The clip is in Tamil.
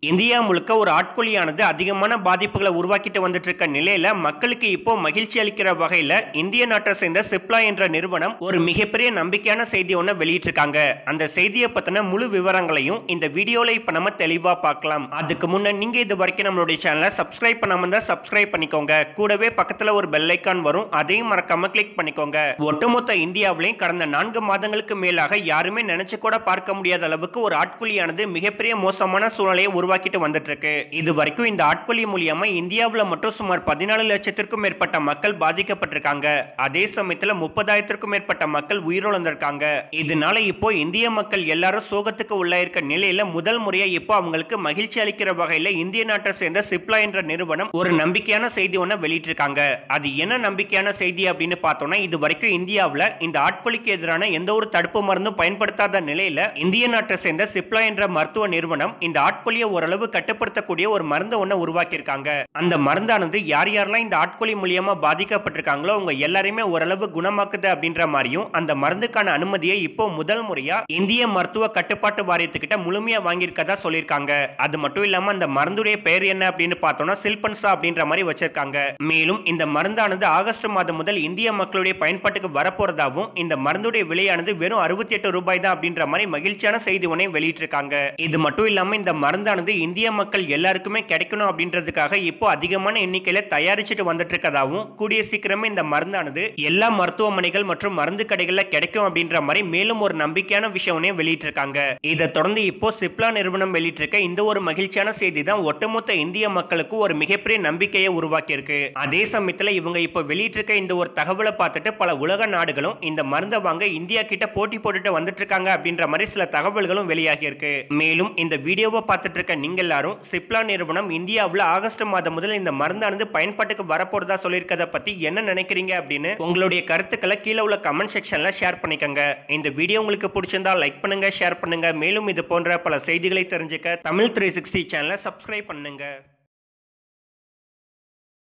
இந்தியா முழுக்க ஒரு ஆட்கொலியானது அதிகமான பாதிப்புகளை உருவாக்கிட்டு வந்துட்டு இருக்க நிலையில மக்களுக்கு இப்போ மகிழ்ச்சி அளிக்கிற வகையில இந்திய நாட்டை சேர்ந்த சிப்லா என்ற நிறுவனம் ஒரு மிகப்பெரிய நம்பிக்கையான செய்தி ஒன்று வெளியிட்டிருக்காங்க அந்த செய்தியை பத்தின முழு விவரங்களையும் இந்த வீடியோல இப்ப நம்ம தெளிவா பார்க்கலாம் அதுக்கு முன்ன நீங்க இது வரைக்கும் நம்மளுடைய சேனலை சப்ஸ்கிரைப் பண்ணாம இருந்தா சப்ஸ்கிரைப் பண்ணிக்கோங்க கூடவே பக்கத்துல ஒரு பெல் ஐக்கான் வரும் அதையும் மறக்காம கிளிக் பண்ணிக்கோங்க ஒட்டுமொத்த இந்தியாவிலையும் கடந்த நான்கு மாதங்களுக்கு மேலாக யாருமே நினைச்சு கூட பார்க்க முடியாத அளவுக்கு ஒரு ஆட்கொலியானது மிகப்பெரிய மோசமான சூழ்நிலையை உருவாக்கிட்டு வந்துட்டு இருக்கு இது வரைக்கும் இந்த ஆட்கொலி மூலியமா இந்தியாவில் மட்டும் சுமார் பதினாலு லட்சத்திற்கும் மேற்பட்ட மக்கள் பாதிக்கப்பட்டிருக்காங்க அதே சமயத்துல முப்பதாயிரத்திற்கும் மேற்பட்ட மக்கள் உயிரிழந்திருக்காங்க இதனால இப்போ இந்திய மக்கள் எல்லாரும் சோகத்துக்கு உள்ளாயிருக்க நிலையில முதல் முறையா இப்போ அவங்களுக்கு மகிழ்ச்சி அளிக்கிற வகையில இந்திய நாட்டை சேர்ந்த சிப்லா என்ற நிறுவனம் ஒரு நம்பிக்கையான செய்தி ஒன்று வெளியிட்டிருக்காங்க அது என்ன நம்பிக்கையான செய்தி அப்படின்னு பார்த்தோம்னா இது வரைக்கும் இந்தியாவில் இந்த ஆட்கொலிக்கு எதிரான எந்த ஒரு தடுப்பு மருந்தும் பயன்படுத்தாத நிலையில இந்திய நாட்டை சேர்ந்த சிப்லா என்ற மருத்துவ நிறுவனம் இந்த ஆட்கொலியை ஓரளவு கட்டுப்படுத்தக்கூடிய ஒரு மருந்து ஒன்று உருவாக்கியிருக்காங்க அந்த மருந்தானது யார் யாரெல்லாம் இந்த ஆட்கொலி மூலியமா பாதிக்கப்பட்டிருக்காங்களோ அவங்க எல்லாரையுமே ஓரளவு குணமாக்குது அப்படின்ற மாதிரியும் அந்த மருந்துக்கான அனுமதியை இப்போ முதல் முறையா இந்திய மருத்துவ கட்டுப்பாட்டு வாரியத்துக்கிட்ட முழுமையா வாங்கியிருக்கதா சொல்லியிருக்காங்க அது மட்டும் இல்லாம அந்த மருந்துடைய பெயர் என்ன அப்படின்னு பார்த்தோம்னா சில்பன்சா அப்படின்ற மாதிரி வச்சிருக்காங்க மேலும் இந்த மருந்தானது ஆகஸ்ட் மாதம் முதல் இந்திய மக்களுடைய பயன்பாட்டுக்கு வரப்போறதாகவும் இந்த மருந்துடைய விலையானது வெறும் அறுபத்தி எட்டு ரூபாய் தான் அப்படின்ற மாதிரி மகிழ்ச்சியான செய்தி ஒன்றை வெளியிட்டிருக்காங்க இது மட்டும் இல்லாம இந்த மருந்தானது இந்திய மக்கள் எல்லாருக்குமே கிடைக்கணும் அப்படின்றதுக்காக இப்போ அதிகமான எண்ணிக்கையில தயாரிச்சுட்டு வந்துட்டு இருக்கதாகவும் கூடிய சீக்கிரமே இந்த மருந்தானது எல்லா மருத்துவமனைகள் மற்றும் மருந்து கடைகள்ல கிடைக்கும் அப்படின்ற மாதிரி மேலும் ஒரு நம்பிக்கையான விஷயம் ஒண்ணே வெளியிட்டிருக்காங்க இதை தொடர்ந்து இப்போ சிப்லா நிறுவனம் வெளியிட்டிருக்க இந்த ஒரு மகிழ்ச்சியான செய்தி தான் ஒட்டுமொத்த இந்திய மக்களுக்கு ஒரு மிகப்பெரிய நம்பிக்கையை உருவாக்கி இருக்கு அதே சமயத்துல இவங்க இப்போ வெளியிட்டிருக்க இந்த ஒரு தகவலை பார்த்துட்டு பல உலக நாடுகளும் இந்த மருந்தை வாங்க இந்தியா கிட்ட போட்டி போட்டுட்டு வந்துட்டு இருக்காங்க அப்படின்ற மாதிரி சில தகவல்களும் வெளியாகி இருக்கு மேலும் இந்த வீடியோவை பார்த்துட்டு இருக்க நீங்க எல்லாரும் சிப்லா நிறுவனம் இந்தியாவில் ஆகஸ்ட் மாதம் முதல் இந்த மருந்தானது பயன்பாட்டுக்கு வரப்போறதா சொல்லியிருக்கத பத்தி என்ன நினைக்கிறீங்க அப்படின்னு உங்களுடைய கருத்துக்களை கீழே உள்ள கமெண்ட் செக்ஷன்ல ஷேர் பண்ணிக்கோங்க இந்த வீடியோ உங்களுக்கு பிடிச்சிருந்தா லைக் பண்ணுங்க ஷேர் பண்ணுங்க மேலும் இது போன்ற பல செய்திகளை தெரிஞ்சுக்க தமிழ் த்ரீ சிக்ஸ்டி சேனலை சப்ஸ்கிரைப் பண்ணுங்க